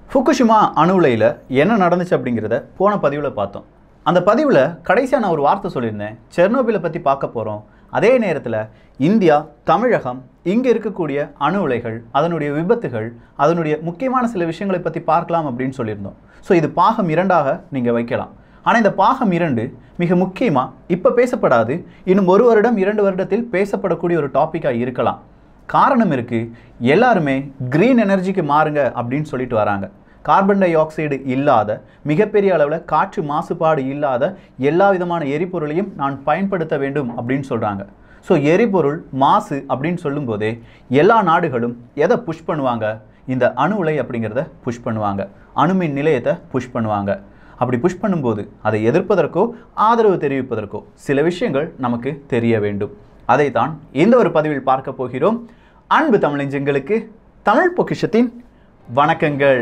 Fukushima அணு உலையில் என்ன நடந்துச்சு அப்படிங்கிறத போன பதிவில் பார்த்தோம் அந்த பதிவில் கடைசியாக நான் ஒரு வார்த்தை சொல்லியிருந்தேன் செர்னோபிலை பற்றி பார்க்க போகிறோம் அதே நேரத்தில் இந்தியா தமிழகம் இங்கே இருக்கக்கூடிய அணு உலைகள் அதனுடைய விபத்துகள் அதனுடைய முக்கியமான சில விஷயங்களை பற்றி பார்க்கலாம் அப்படின்னு சொல்லியிருந்தோம் ஸோ இது பாகம் இரண்டாக நீங்கள் வைக்கலாம் ஆனால் இந்த பாகம் இரண்டு மிக முக்கியமாக இப்போ பேசப்படாது இன்னும் ஒரு வருடம் இரண்டு வருடத்தில் பேசப்படக்கூடிய ஒரு டாப்பிக்காக இருக்கலாம் காரணம் இருக்குது எல்லாருமே க்ரீன் எனர்ஜிக்கு மாறுங்க அப்படின்னு சொல்லிட்டு வராங்க கார்பன் டை ஆக்சைடு இல்லாத மிகப்பெரிய அளவில் காற்று மாசுபாடு இல்லாத எல்லா விதமான எரிபொருளையும் நான் பயன்படுத்த வேண்டும் அப்படின்னு சொல்கிறாங்க ஸோ எரிபொருள் மாசு அப்படின்னு சொல்லும்போதே எல்லா நாடுகளும் எதை புஷ் பண்ணுவாங்க இந்த அணு உலை அப்படிங்கிறத புஷ் பண்ணுவாங்க அணுமின் நிலையத்தை புஷ் பண்ணுவாங்க அப்படி புஷ் பண்ணும்போது அதை எதிர்ப்பதற்கோ ஆதரவு தெரிவிப்பதற்கோ சில விஷயங்கள் நமக்கு தெரிய வேண்டும் அதைத்தான் இந்த ஒரு பதிவில் பார்க்க போகிறோம் அன்பு தமிழஞ்சங்களுக்கு தமிழ் பொக்கிஷத்தின் வணக்கங்கள்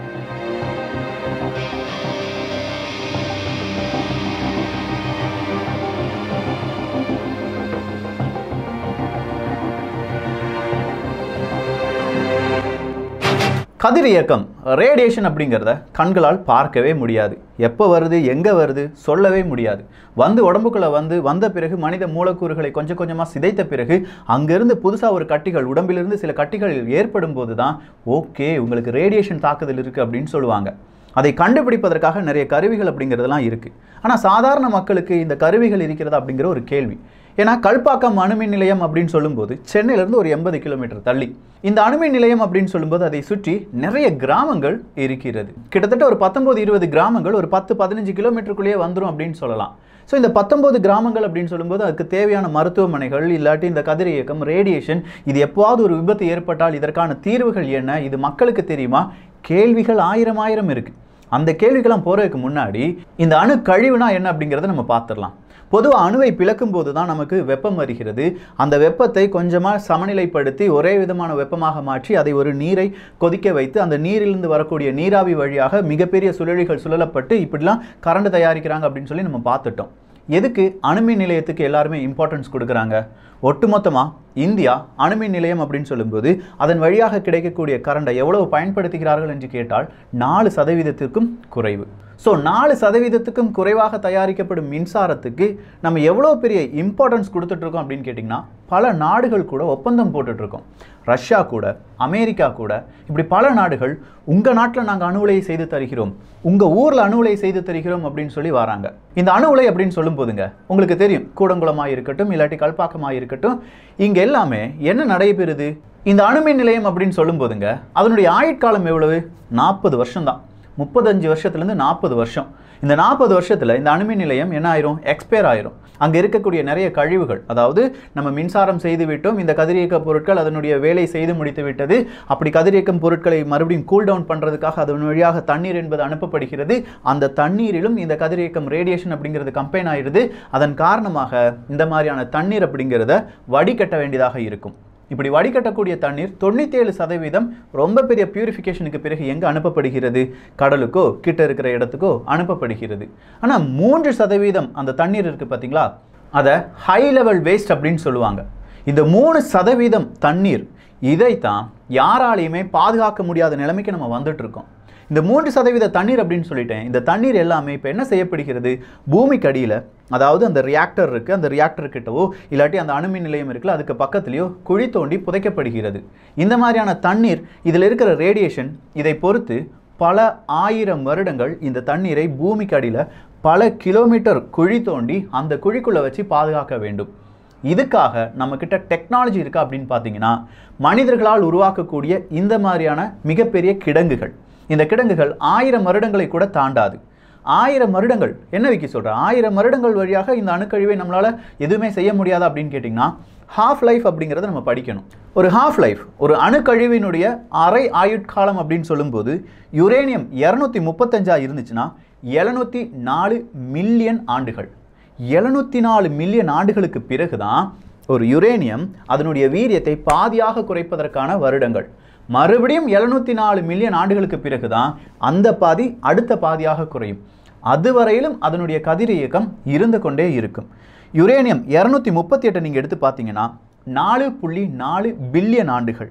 கதிரியக்கம் ரேடியேஷன் அப்படிங்கிறத கண்களால் பார்க்கவே முடியாது எப்போ வருது எங்கே வருது சொல்லவே முடியாது வந்து உடம்புக்குள்ளே வந்து வந்த பிறகு மனித மூலக்கூறுகளை கொஞ்சம் கொஞ்சமாக சிதைத்த பிறகு அங்கேருந்து புதுசாக ஒரு கட்டிகள் உடம்பிலிருந்து சில கட்டிகள் ஏற்படும் போது தான் ஓகே உங்களுக்கு ரேடியேஷன் தாக்குதல் இருக்குது அப்படின்னு சொல்லுவாங்க அதை கண்டுபிடிப்பதற்காக நிறைய கருவிகள் அப்படிங்கிறதெல்லாம் இருக்குது ஆனால் சாதாரண மக்களுக்கு இந்த கருவிகள் இருக்கிறதா அப்படிங்கிற ஒரு கேள்வி ஏன்னா கல்பாக்கம் அணுமின் நிலையம் அப்படின்னு சொல்லும்போது சென்னையிலேருந்து ஒரு எண்பது கிலோமீட்டர் தள்ளி இந்த அணுமின் நிலையம் அப்படின்னு சொல்லும்போது அதை சுற்றி நிறைய கிராமங்கள் இருக்கிறது கிட்டத்தட்ட ஒரு பத்தொம்போது இருபது கிராமங்கள் ஒரு பத்து பதினஞ்சு கிலோமீட்டருக்குள்ளேயே வந்துடும் அப்படின்னு சொல்லலாம் ஸோ இந்த பத்தொம்போது கிராமங்கள் அப்படின்னு சொல்லும்போது அதுக்கு தேவையான மருத்துவமனைகள் இல்லாட்டி இந்த கதிர் இயக்கம் ரேடியேஷன் இது எப்போவாவது ஒரு விபத்து ஏற்பட்டால் இதற்கான தீர்வுகள் என்ன இது மக்களுக்கு தெரியுமா கேள்விகள் ஆயிரம் ஆயிரம் இருக்குது அந்த கேள்விக்கெல்லாம் போகிறதுக்கு முன்னாடி இந்த அணு கழிவுனா என்ன அப்படிங்கிறத நம்ம பார்த்துடலாம் பொதுவாக அணுவை பிளக்கும் போது தான் நமக்கு வெப்பம் வருகிறது அந்த வெப்பத்தை கொஞ்சமாக சமநிலைப்படுத்தி ஒரே விதமான வெப்பமாக மாற்றி அதை ஒரு நீரை கொதிக்க வைத்து அந்த நீரிலிருந்து வரக்கூடிய நீராவி வழியாக மிகப்பெரிய சுழலிகள் சுழலப்பட்டு இப்படிலாம் கரண்ட் தயாரிக்கிறாங்க அப்படின்னு சொல்லி நம்ம பார்த்துட்டோம் எதுக்கு அணுமின் நிலையத்துக்கு எல்லாருமே இம்பார்ட்டன்ஸ் கொடுக்குறாங்க ஒட்டுமொத்தமாக இந்தியா அணுமின் நிலையம் அப்படின்னு சொல்லும்போது அதன் வழியாக கிடைக்கக்கூடிய கரண்டை எவ்வளவு பயன்படுத்துகிறார்கள் என்று கேட்டால் நாலு சதவீதத்திற்கும் குறைவு ஸோ நாலு சதவீதத்துக்கும் குறைவாக தயாரிக்கப்படும் மின்சாரத்துக்கு நம்ம எவ்வளோ பெரிய இம்பார்ட்டன்ஸ் கொடுத்துட்ருக்கோம் அப்படின்னு கேட்டிங்கன்னா பல நாடுகள் கூட ஒப்பந்தம் போட்டுட்ருக்கோம் ரஷ்யா கூட அமெரிக்கா கூட இப்படி பல நாடுகள் உங்கள் நாட்டில் நாங்கள் அணு உலையை செய்து தருகிறோம் உங்கள் ஊரில் அணு உலை செய்து தருகிறோம் அப்படின்னு சொல்லி வராங்க இந்த அணு உலை அப்படின்னு சொல்லும் போதுங்க உங்களுக்கு தெரியும் கூடங்குளமாக இருக்கட்டும் இல்லாட்டி கல்பாக்கமாக இருக்கட்டும் இங்கே எல்லாமே என்ன நடைபெறுது இந்த அணுமின் நிலையம் அப்படின்னு சொல்லும் போதுங்க அதனுடைய ஆயுட்காலம் எவ்வளவு நாற்பது வருஷம்தான் முப்பத்தஞ்சு வருஷத்துலேருந்து நாற்பது வருஷம் இந்த நாற்பது வருஷத்தில் இந்த அணுமின் நிலையம் என்ன ஆயிரும் எக்ஸ்பயர் ஆயிரும் அங்கே இருக்கக்கூடிய நிறைய கழிவுகள் அதாவது நம்ம மின்சாரம் செய்து விட்டோம் இந்த கதிரியக்க பொருட்கள் அதனுடைய வேலை செய்து முடித்து விட்டது அப்படி கதிரியக்கம் பொருட்களை மறுபடியும் கூல் டவுன் பண்ணுறதுக்காக அதன் வழியாக தண்ணீர் என்பது அனுப்பப்படுகிறது அந்த தண்ணீரிலும் இந்த கதிரியக்கம் ரேடியேஷன் அப்படிங்கிறது கம்பைன் ஆயிடுது அதன் காரணமாக இந்த மாதிரியான தண்ணீர் அப்படிங்கிறத வடிகட்ட வேண்டியதாக இருக்கும் இப்படி வடிகட்டக்கூடிய தண்ணீர் தொண்ணூற்றி ஏழு சதவீதம் ரொம்ப பெரிய பியூரிஃபிகேஷனுக்கு பிறகு எங்கே அனுப்பப்படுகிறது கடலுக்கோ கிட்ட இருக்கிற இடத்துக்கோ அனுப்பப்படுகிறது ஆனால் மூன்று சதவீதம் அந்த தண்ணீர் இருக்குது பார்த்தீங்களா அதை ஹை லெவல் வேஸ்ட் அப்படின்னு சொல்லுவாங்க இந்த மூணு சதவீதம் தண்ணீர் இதைத்தான் யாராலையுமே பாதுகாக்க முடியாத நிலைமைக்கு நம்ம வந்துட்டு இருக்கோம் இந்த மூன்று சதவீத தண்ணீர் அப்படின்னு சொல்லிட்டேன் இந்த தண்ணீர் எல்லாமே இப்போ என்ன செய்யப்படுகிறது பூமிக்கு அடியில் அதாவது அந்த ரியாக்டர் இருக்குது அந்த ரியாக்டர் கிட்டவோ இல்லாட்டி அந்த அணுமின் நிலையம் இருக்குல்ல அதுக்கு பக்கத்துலேயோ குழி தோண்டி புதைக்கப்படுகிறது இந்த மாதிரியான தண்ணீர் இதில் இருக்கிற ரேடியேஷன் இதை பொறுத்து பல ஆயிரம் வருடங்கள் இந்த தண்ணீரை பூமிக்கு அடியில் பல கிலோமீட்டர் குழி தோண்டி அந்த குழிக்குள்ளே வச்சு பாதுகாக்க வேண்டும் இதுக்காக நம்மக்கிட்ட டெக்னாலஜி இருக்கா அப்படின்னு பார்த்தீங்கன்னா மனிதர்களால் உருவாக்கக்கூடிய இந்த மாதிரியான மிகப்பெரிய கிடங்குகள் இந்த கிடங்குகள் ஆயிரம் வருடங்களை கூட தாண்டாது ஆயிரம் வருடங்கள் என்ன விக்கி சொல்கிறேன் ஆயிரம் வருடங்கள் வழியாக இந்த அணுக்கழிவை நம்மளால் எதுவுமே செய்ய முடியாதா அப்படின்னு கேட்டிங்கன்னா ஹாஃப் லைஃப் அப்படிங்கிறத நம்ம படிக்கணும் ஒரு ஹாஃப் லைஃப் ஒரு அணுக்கழிவினுடைய அரை ஆயுட்காலம் அப்படின்னு சொல்லும்போது யுரேனியம் இரநூத்தி முப்பத்தஞ்சா இருந்துச்சுன்னா எழுநூற்றி நாலு மில்லியன் ஆண்டுகள் எழுநூற்றி நாலு மில்லியன் ஆண்டுகளுக்கு பிறகு தான் ஒரு யுரேனியம் அதனுடைய வீரியத்தை பாதியாக குறைப்பதற்கான வருடங்கள் மறுபடியும் எழுநூற்றி நாலு மில்லியன் ஆண்டுகளுக்கு பிறகு தான் அந்த பாதி அடுத்த பாதியாக குறையும் அதுவரையிலும் அதனுடைய கதிர் இயக்கம் இருந்து கொண்டே இருக்கும் யுரேனியம் இரநூத்தி முப்பத்தி எட்டை நீங்கள் எடுத்து பார்த்தீங்கன்னா நாலு புள்ளி நாலு பில்லியன் ஆண்டுகள்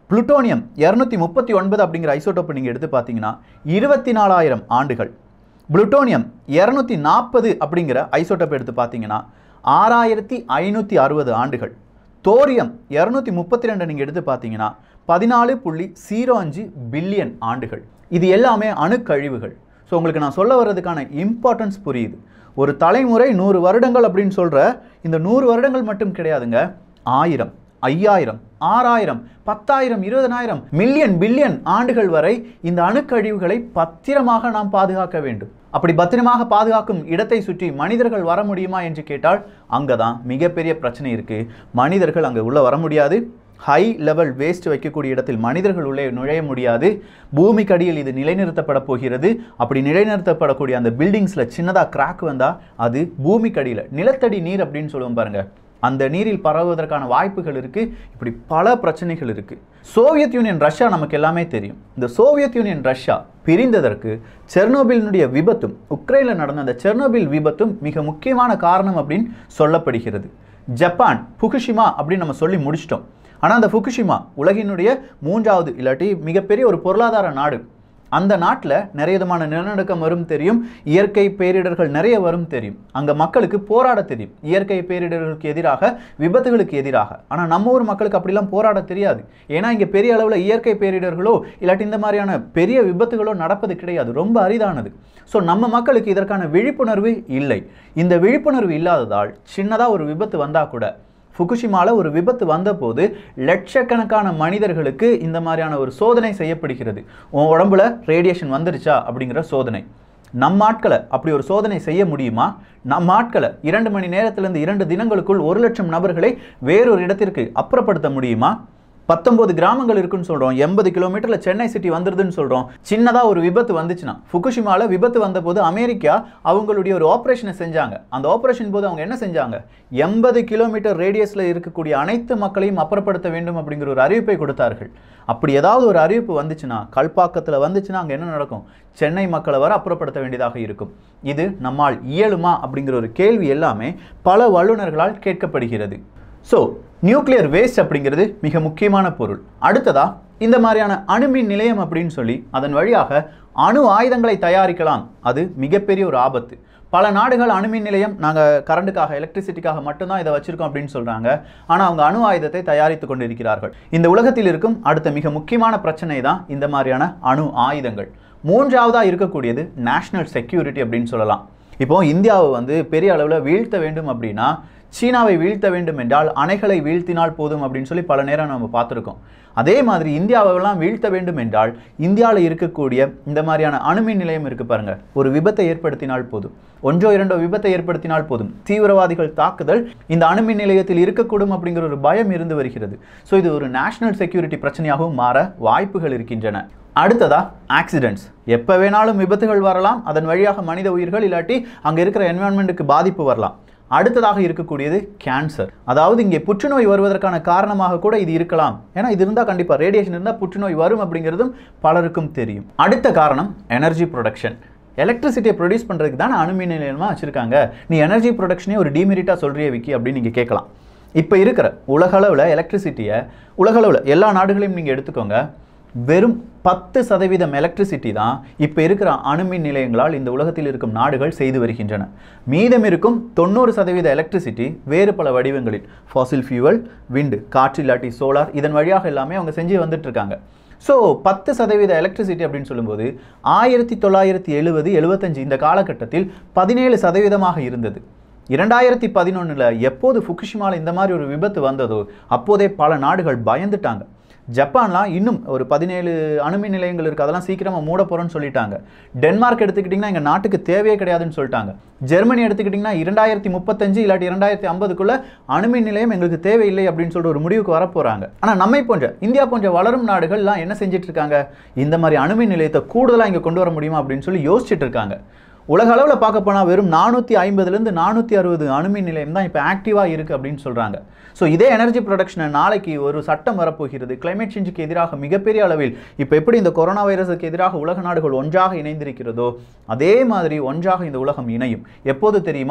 புளுட்டோனியம் இரநூத்தி முப்பத்தி ஒன்பது அப்படிங்கிற ஐசோட்டோப்பை நீங்கள் எடுத்து பார்த்தீங்கன்னா இருபத்தி நாலாயிரம் ஆண்டுகள் புளுட்டோனியம் இரநூத்தி நாற்பது அப்படிங்கிற ஐசோட்டோப்பை எடுத்து பார்த்தீங்கன்னா ஆறாயிரத்தி ஐநூற்றி அறுபது ஆண்டுகள் தோரியம் இரநூத்தி முப்பத்தி ரெண்டு நீங்கள் எடுத்து பார்த்தீங்கன்னா பதினாலு புள்ளி ஜீரோ அஞ்சு பில்லியன் ஆண்டுகள் இது எல்லாமே அணுக்கழிவுகள் ஸோ உங்களுக்கு நான் சொல்ல வர்றதுக்கான இம்பார்ட்டன்ஸ் புரியுது ஒரு தலைமுறை நூறு வருடங்கள் அப்படின்னு சொல்கிற இந்த நூறு வருடங்கள் மட்டும் கிடையாதுங்க ஆயிரம் ஐயாயிரம் ஆறாயிரம் பத்தாயிரம் இருபதனாயிரம் மில்லியன் பில்லியன் ஆண்டுகள் வரை இந்த அணுக்கழிவுகளை பத்திரமாக நாம் பாதுகாக்க வேண்டும் அப்படி பத்திரமாக பாதுகாக்கும் இடத்தை சுற்றி மனிதர்கள் வர முடியுமா என்று கேட்டால் அங்கே தான் மிகப்பெரிய பிரச்சனை இருக்கு மனிதர்கள் அங்கே உள்ள வர முடியாது ஹை லெவல் வேஸ்ட் வைக்கக்கூடிய இடத்தில் மனிதர்கள் உள்ளே நுழைய முடியாது பூமிக்கு அடியில் இது நிலைநிறுத்தப்பட போகிறது அப்படி நிலைநிறுத்தப்படக்கூடிய அந்த பில்டிங்ஸில் சின்னதாக கிராக் வந்தால் அது பூமிக்கு அடியில் நிலத்தடி நீர் அப்படின்னு சொல்லுவோம் பாருங்க அந்த நீரில் பரவுவதற்கான வாய்ப்புகள் இருக்கு இப்படி பல பிரச்சனைகள் இருக்கு சோவியத் யூனியன் ரஷ்யா நமக்கு எல்லாமே தெரியும் இந்த சோவியத் யூனியன் ரஷ்யா பிரிந்ததற்கு செர்னோபிலினுடைய விபத்தும் உக்ரைனில் நடந்த அந்த செர்னோபில் விபத்தும் மிக முக்கியமான காரணம் அப்படின்னு சொல்லப்படுகிறது ஜப்பான் புகுஷிமா அப்படின்னு நம்ம சொல்லி முடிச்சிட்டோம் ஆனால் அந்த ஃபுகுஷிமா உலகினுடைய மூன்றாவது இல்லாட்டி மிகப்பெரிய ஒரு பொருளாதார நாடு அந்த நாட்டில் நிறைய விதமான நிலநடுக்கம் வரும் தெரியும் இயற்கை பேரிடர்கள் நிறைய வரும் தெரியும் அங்கே மக்களுக்கு போராட தெரியும் இயற்கை பேரிடர்களுக்கு எதிராக விபத்துகளுக்கு எதிராக ஆனால் நம்ம ஊர் மக்களுக்கு அப்படிலாம் போராட தெரியாது ஏன்னா இங்கே பெரிய அளவில் இயற்கை பேரிடர்களோ இல்லாட்டி இந்த மாதிரியான பெரிய விபத்துகளோ நடப்பது கிடையாது ரொம்ப அரிதானது ஸோ நம்ம மக்களுக்கு இதற்கான விழிப்புணர்வு இல்லை இந்த விழிப்புணர்வு இல்லாததால் சின்னதாக ஒரு விபத்து வந்தால் கூட ஃபுகுஷிமால ஒரு விபத்து வந்தபோது லட்சக்கணக்கான மனிதர்களுக்கு இந்த மாதிரியான ஒரு சோதனை செய்யப்படுகிறது உன் உடம்புல ரேடியேஷன் வந்துருச்சா அப்படிங்கிற சோதனை நம் ஆட்களை அப்படி ஒரு சோதனை செய்ய முடியுமா நம் ஆட்களை இரண்டு மணி நேரத்திலிருந்து இரண்டு தினங்களுக்குள் ஒரு லட்சம் நபர்களை வேறொரு இடத்திற்கு அப்புறப்படுத்த முடியுமா பத்தொன்பது கிராமங்கள் இருக்குன்னு சொல்றோம் எண்பது கிலோமீட்டர்ல சென்னை சிட்டி வந்துருதுன்னு சொல்றோம் சின்னதா ஒரு விபத்து வந்துச்சுன்னா ஃபுகுஷிமால விபத்து வந்தபோது அமெரிக்கா அவங்களுடைய ஒரு ஆபரேஷனை செஞ்சாங்க அந்த ஆபரேஷன் போது அவங்க என்ன செஞ்சாங்க எண்பது கிலோமீட்டர் ரேடியஸ்ல இருக்கக்கூடிய அனைத்து மக்களையும் அப்புறப்படுத்த வேண்டும் அப்படிங்கிற ஒரு அறிவிப்பை கொடுத்தார்கள் அப்படி ஏதாவது ஒரு அறிவிப்பு வந்துச்சுன்னா கல்பாக்கத்தில் வந்துச்சுன்னா அங்கே என்ன நடக்கும் சென்னை மக்களை வர அப்புறப்படுத்த வேண்டியதாக இருக்கும் இது நம்மால் இயலுமா அப்படிங்கிற ஒரு கேள்வி எல்லாமே பல வல்லுநர்களால் கேட்கப்படுகிறது ஸோ நியூக்ளியர் வேஸ்ட் அப்படிங்கிறது மிக முக்கியமான பொருள் அடுத்ததா இந்த மாதிரியான அணுமின் நிலையம் அப்படின்னு சொல்லி அதன் வழியாக அணு ஆயுதங்களை தயாரிக்கலாம் அது மிகப்பெரிய ஒரு ஆபத்து பல நாடுகள் அணுமின் நிலையம் நாங்கள் கரண்ட்டுக்காக எலக்ட்ரிசிட்டிக்காக மட்டும்தான் இதை வச்சிருக்கோம் அப்படின்னு சொல்கிறாங்க ஆனால் அவங்க அணு ஆயுதத்தை தயாரித்து கொண்டிருக்கிறார்கள் இந்த உலகத்தில் இருக்கும் அடுத்த மிக முக்கியமான பிரச்சனை தான் இந்த மாதிரியான அணு ஆயுதங்கள் மூன்றாவதாக இருக்கக்கூடியது நேஷனல் செக்யூரிட்டி அப்படின்னு சொல்லலாம் இப்போ இந்தியாவை வந்து பெரிய அளவில் வீழ்த்த வேண்டும் அப்படின்னா சீனாவை வீழ்த்த வேண்டும் என்றால் அணைகளை வீழ்த்தினால் போதும் அப்படின்னு சொல்லி பல நேரம் நம்ம பார்த்துருக்கோம் அதே மாதிரி இந்தியாவெல்லாம் வீழ்த்த வேண்டும் என்றால் இந்தியாவில் இருக்கக்கூடிய இந்த மாதிரியான அணுமின் நிலையம் இருக்கு பாருங்க ஒரு விபத்தை ஏற்படுத்தினால் போதும் ஒன்றோ இரண்டோ விபத்தை ஏற்படுத்தினால் போதும் தீவிரவாதிகள் தாக்குதல் இந்த அணுமின் நிலையத்தில் இருக்கக்கூடும் அப்படிங்கிற ஒரு பயம் இருந்து வருகிறது ஸோ இது ஒரு நேஷனல் செக்யூரிட்டி பிரச்சனையாகவும் மாற வாய்ப்புகள் இருக்கின்றன அடுத்ததா ஆக்சிடென்ட்ஸ் எப்போ வேணாலும் விபத்துகள் வரலாம் அதன் வழியாக மனித உயிர்கள் இல்லாட்டி அங்கே இருக்கிற என்வரான்மெண்ட்டுக்கு பாதிப்பு வரலாம் அடுத்ததாக இருக்கக்கூடியது கேன்சர் அதாவது இங்கே புற்றுநோய் வருவதற்கான காரணமாக கூட இது இருக்கலாம் ஏன்னா இது இருந்தால் கண்டிப்பாக ரேடியேஷன் இருந்தால் புற்றுநோய் வரும் அப்படிங்கிறதும் பலருக்கும் தெரியும் அடுத்த காரணம் எனர்ஜி ப்ரொடக்ஷன் எலக்ட்ரிசிட்டியை ப்ரொடியூஸ் பண்ணுறதுக்கு தானே அணுமின் நிலையமாக வச்சுருக்காங்க நீ எனர்ஜி ப்ரொடக்ஷனே ஒரு டிமெரிட்டாக சொல்கிறிய விக்கி அப்படின்னு நீங்கள் கேட்கலாம் இப்போ இருக்கிற உலகளவில் எலக்ட்ரிசிட்டியை உலகளவில் எல்லா நாடுகளையும் நீங்கள் எடுத்துக்கோங்க வெறும் பத்து சதவீதம் எலக்ட்ரிசிட்டி தான் இப்போ இருக்கிற அணுமின் நிலையங்களால் இந்த உலகத்தில் இருக்கும் நாடுகள் செய்து வருகின்றன மீதம் இருக்கும் தொண்ணூறு சதவீத எலக்ட்ரிசிட்டி வேறு பல வடிவங்களில் ஃபாசில் ஃபியூவல் விண்டு காற்று இல்லாட்டி சோலார் இதன் வழியாக எல்லாமே அவங்க செஞ்சு வந்துட்டு இருக்காங்க ஸோ பத்து சதவீத எலக்ட்ரிசிட்டி அப்படின்னு சொல்லும்போது ஆயிரத்தி தொள்ளாயிரத்தி எழுபது எழுபத்தஞ்சு இந்த காலகட்டத்தில் பதினேழு சதவீதமாக இருந்தது இரண்டாயிரத்தி பதினொன்றில் எப்போது ஃபுகுஷிமாவில் இந்த மாதிரி ஒரு விபத்து வந்ததோ அப்போதே பல நாடுகள் பயந்துட்டாங்க ஜப்பான்லாம் இன்னும் ஒரு பதினேழு அணுமின் நிலையங்கள் இருக்குது அதெல்லாம் சீக்கிரமாக மூட போகிறோன்னு சொல்லிட்டாங்க டென்மார்க் எடுத்துக்கிட்டிங்கன்னா எங்கள் நாட்டுக்கு தேவையே கிடையாதுன்னு சொல்லிட்டாங்க ஜெர்மனி எடுத்துக்கிட்டிங்கன்னா இரண்டாயிரத்தி முப்பத்தஞ்சு இல்லாட்டி இரண்டாயிரத்தி ஐம்பதுக்குள்ள அணுமின் நிலையம் எங்களுக்கு தேவையில்லை அப்படின்னு சொல்லிட்டு ஒரு முடிவுக்கு வரப்போகிறாங்க ஆனால் நம்மை போன்ற இந்தியா போன்ற வளரும் நாடுகள்லாம் என்ன செஞ்சுட்டு இருக்காங்க இந்த மாதிரி அணுமின் நிலையத்தை கூடுதலாக இங்கே கொண்டு வர முடியுமா அப்படின்னு சொல்லி யோசிச்சுட்டு இருக்காங்க உலக அளவில் பார்க்க போனால் வெறும் நானூற்றி ஐம்பதுலேருந்து நானூற்றி அறுபது அணுமின் நிலையம் தான் இப்போ ஆக்டிவாக இருக்குது அப்படின்னு சொல்கிறாங்க ஸோ இதே எனர்ஜி ப்ரொடக்ஷனை நாளைக்கு ஒரு சட்டம் வரப்போகிறது கிளைமேட் சேஞ்சுக்கு எதிராக மிகப்பெரிய அளவில் இப்போ எப்படி இந்த கொரோனா வைரஸுக்கு எதிராக உலக நாடுகள் ஒன்றாக இணைந்திருக்கிறதோ அதே மாதிரி ஒன்றாக இந்த உலகம் இணையும் எப்போது தெரியுமா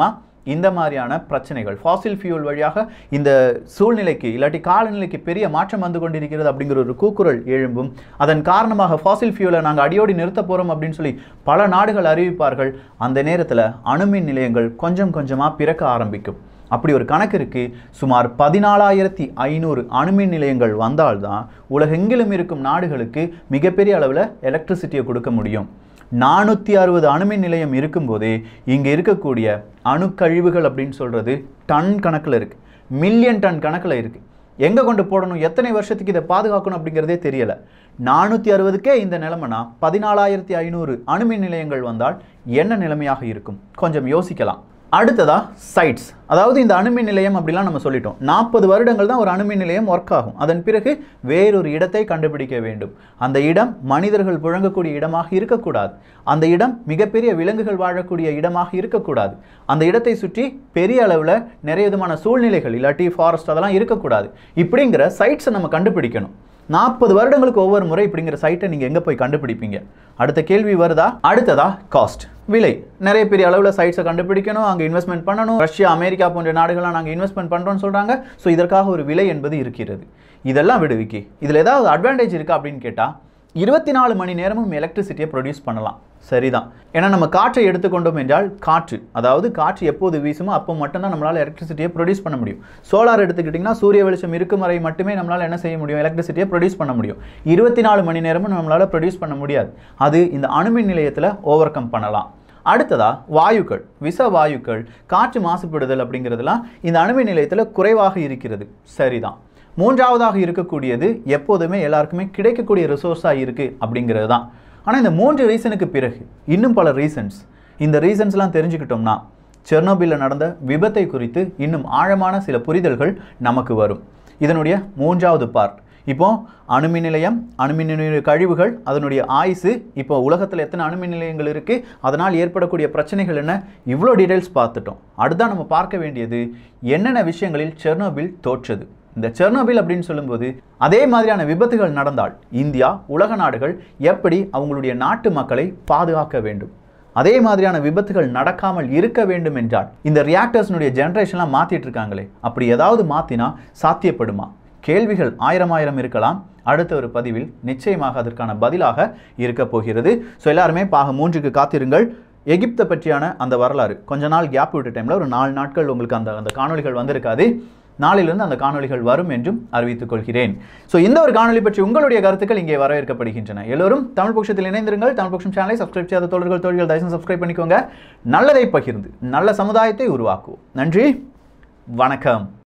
இந்த மாதிரியான பிரச்சனைகள் ஃபாசில் ஃபியூல் வழியாக இந்த சூழ்நிலைக்கு இல்லாட்டி காலநிலைக்கு பெரிய மாற்றம் வந்து கொண்டிருக்கிறது அப்படிங்கிற ஒரு கூக்குரல் எழும்பும் அதன் காரணமாக ஃபாசில் ஃபியூலை நாங்கள் அடியோடி நிறுத்த போகிறோம் அப்படின்னு சொல்லி பல நாடுகள் அறிவிப்பார்கள் அந்த நேரத்தில் அணுமின் நிலையங்கள் கொஞ்சம் கொஞ்சமாக பிறக்க ஆரம்பிக்கும் அப்படி ஒரு கணக்கு இருக்கு சுமார் பதினாலாயிரத்தி ஐநூறு அணுமின் நிலையங்கள் வந்தால்தான் உலகெங்கிலும் இருக்கும் நாடுகளுக்கு மிகப்பெரிய அளவில் எலக்ட்ரிசிட்டியை கொடுக்க முடியும் நானூற்றி அறுபது அணுமின் நிலையம் இருக்கும்போதே இங்கே இருக்கக்கூடிய அணுக்கழிவுகள் அப்படின்னு சொல்கிறது டன் கணக்கில் இருக்குது மில்லியன் டன் கணக்கில் இருக்குது எங்கே கொண்டு போடணும் எத்தனை வருஷத்துக்கு இதை பாதுகாக்கணும் அப்படிங்கிறதே தெரியலை நானூற்றி அறுபதுக்கே இந்த நிலைமைனா பதினாலாயிரத்தி ஐநூறு அணுமின் நிலையங்கள் வந்தால் என்ன நிலைமையாக இருக்கும் கொஞ்சம் யோசிக்கலாம் அடுத்ததா சைட்ஸ் அதாவது இந்த அணுமின் நிலையம் அப்படிலாம் நம்ம சொல்லிட்டோம் நாற்பது வருடங்கள் தான் ஒரு அணுமின் நிலையம் ஒர்க் ஆகும் அதன் பிறகு வேறொரு இடத்தை கண்டுபிடிக்க வேண்டும் அந்த இடம் மனிதர்கள் புழங்கக்கூடிய இடமாக இருக்கக்கூடாது அந்த இடம் மிகப்பெரிய விலங்குகள் வாழக்கூடிய இடமாக இருக்கக்கூடாது அந்த இடத்தை சுற்றி பெரிய அளவில் நிறைய விதமான சூழ்நிலைகள் இல்லாட்டி ஃபாரஸ்ட் அதெல்லாம் இருக்கக்கூடாது இப்படிங்கிற சைட்ஸை நம்ம கண்டுபிடிக்கணும் நாற்பது வருடங்களுக்கு ஒவ்வொரு முறை இப்படிங்கிற சைட்டை நீங்கள் எங்கே போய் கண்டுபிடிப்பீங்க அடுத்த கேள்வி வருதா அடுத்ததா காஸ்ட் விலை நிறைய பெரிய அளவில் சைட்ஸை கண்டுபிடிக்கணும் அங்கே இன்வெஸ்ட்மெண்ட் பண்ணணும் ரஷ்யா அமெரிக்கா போன்ற நாடுகள்லாம் நாங்கள் இன்வெஸ்ட்மெண்ட் பண்ணுறோம்னு சொல்கிறாங்க ஸோ இதற்காக ஒரு விலை என்பது இருக்கிறது இதெல்லாம் விடுவிக்கி இதில் ஏதாவது அட்வான்டேஜ் இருக்கா அப்படின்னு கேட்டால் இருபத்தி நாலு மணி நேரமும் எலக்ட்ரிசிட்டியை ப்ரொடியூஸ் பண்ணலாம் சரிதான் ஏன்னா நம்ம காற்றை எடுத்துக்கொண்டோம் என்றால் காற்று அதாவது காற்று எப்போது வீசுமோ அப்போ மட்டும்தான் நம்மளால் எலக்ட்ரிசிட்டியை ப்ரொடியூஸ் பண்ண முடியும் சோலார் எடுத்துக்கிட்டிங்கன்னா சூரிய வெளிச்சம் இருக்கும் வரை மட்டுமே நம்மளால் என்ன செய்ய முடியும் எலக்ட்ரிசிட்டியை ப்ரொடியூஸ் பண்ண முடியும் இருபத்தி நாலு மணி நேரமும் நம்மளால் ப்ரொடியூஸ் பண்ண முடியாது அது இந்த அணுமின் நிலையத்தில் ஓவர் கம் பண்ணலாம் அடுத்ததா வாயுக்கள் விஷ வாயுக்கள் காற்று மாசுபடுதல் அப்படிங்கிறதுலாம் இந்த அணுமின் நிலையத்தில் குறைவாக இருக்கிறது சரிதான் மூன்றாவதாக இருக்கக்கூடியது எப்போதுமே எல்லாருக்குமே கிடைக்கக்கூடிய ரிசோர்ஸாக இருக்குது அப்படிங்கிறது தான் ஆனால் இந்த மூன்று ரீசனுக்கு பிறகு இன்னும் பல ரீசன்ஸ் இந்த ரீசன்ஸ்லாம் தெரிஞ்சுக்கிட்டோம்னா செர்னோபில்ல நடந்த விபத்தை குறித்து இன்னும் ஆழமான சில புரிதல்கள் நமக்கு வரும் இதனுடைய மூன்றாவது பார்ட் இப்போ அணுமின் நிலையம் அணுமின் நிலைய கழிவுகள் அதனுடைய ஆயுசு இப்போ உலகத்தில் எத்தனை அணுமின் நிலையங்கள் இருக்குது அதனால் ஏற்படக்கூடிய பிரச்சனைகள் என்ன இவ்வளோ டீடைல்ஸ் பார்த்துட்டோம் அடுத்தா நம்ம பார்க்க வேண்டியது என்னென்ன விஷயங்களில் செர்னோபில் தோற்றது இந்த செர்னோபில் அப்படின்னு சொல்லும்போது அதே மாதிரியான விபத்துகள் நடந்தால் இந்தியா உலக நாடுகள் எப்படி அவங்களுடைய நாட்டு மக்களை பாதுகாக்க வேண்டும் அதே மாதிரியான விபத்துகள் நடக்காமல் இருக்க வேண்டும் என்றால் இந்த ரியாக்டர்ஸ்னுடைய ஜென்ரேஷன்லாம் மாற்றிட்டு இருக்காங்களே அப்படி ஏதாவது மாற்றினா சாத்தியப்படுமா கேள்விகள் ஆயிரம் ஆயிரம் இருக்கலாம் அடுத்த ஒரு பதிவில் நிச்சயமாக அதற்கான பதிலாக இருக்க போகிறது ஸோ எல்லாருமே பாக மூன்றுக்கு காத்திருங்கள் எகிப்தை பற்றியான அந்த வரலாறு கொஞ்ச நாள் கேப் விட்ட டைமில் ஒரு நாலு நாட்கள் உங்களுக்கு அந்த அந்த காணொளிகள் வந்திருக்காது நாளிலிருந்து அந்த காணொளிகள் வரும் என்றும் அறிவித்துக் கொள்கிறேன் ஸோ இந்த ஒரு காணொளி பற்றி உங்களுடைய கருத்துக்கள் இங்கே வரவேற்கப்படுகின்றன எல்லோரும் தமிழ் பட்சத்தில் இணைந்திருங்கள் தமிழ் பட்சம் சேனலை சப்ஸ்கிரைப் செய்யாத தோழர்கள் தோழிகள் தயவுசெய்து சப்ஸ்கிரைப் பண்ணிக்கோங்க நல்லதை பகிர்ந்து நல்ல சமுதாயத்தை உருவாக்குவோம் நன்றி வணக்கம்